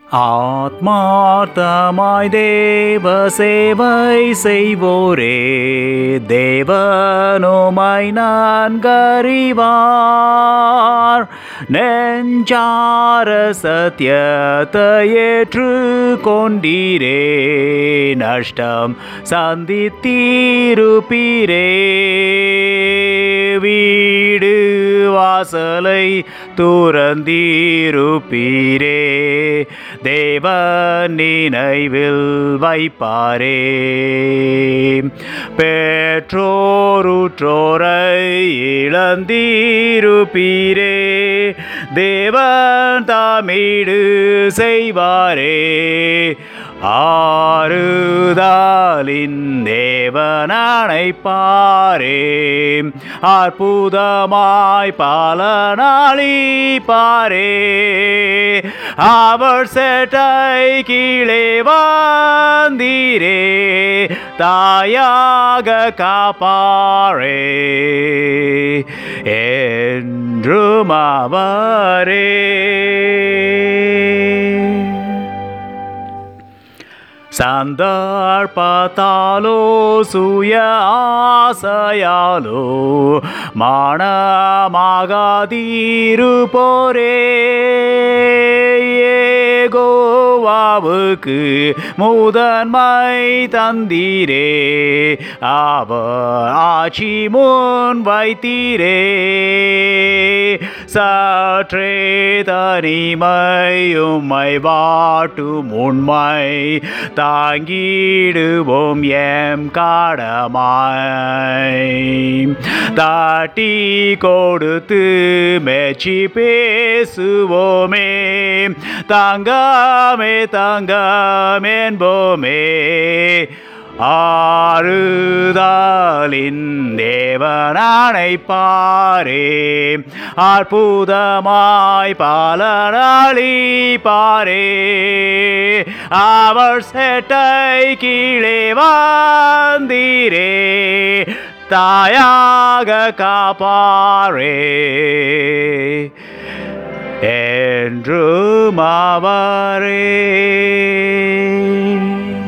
ஆத்மார்த்தமாய் தேவ சேவை செய்வோரே தேவனுமாய் நன்கறிவார் நெஞ்சார சத்தியத்தை ஏற்று கொண்டீரே நஷ்டம் சந்தித்தீருப்பீரே வீடு வாசலை துறந்தீருப்பீரே தேவ நினைவில் வைப்பாரே பெற்றோருற்றோரை இழந்தீருப்பீரே தேவன் தாமீடு செய்வாரே ஆறுதலின் தேவனணைப்பாரே அற்புதமாய் பலனாளிப்பாரே அவர் செட்டை கீழே வந்தீரே தாயாக காப்பாரே என்றும் அவரே சந்தர்ப்பத்தாலோ சுய ஆசையாலோ மானமாகாதீரு போரே ஏகோவாவுக்கு முதன்மை தந்தீரே அவர் ஆட்சி முன் வைத்தீரே சற்றே தனிமையும்மை வாட்டும் உண்மை தாங்கிடுவோம் எம் காடமாய் தாட்டி கொடுத்து மெச்சி பேசுவோமே தங்காமே தங்கமென்போமே ஆறுதலின் தேவனானை பாரே அற்புதமாய் பலனாளி பாரே அவர் செட்டை கீழே வந்தீரே தாயாக காப்பாரே என்றும் அவரே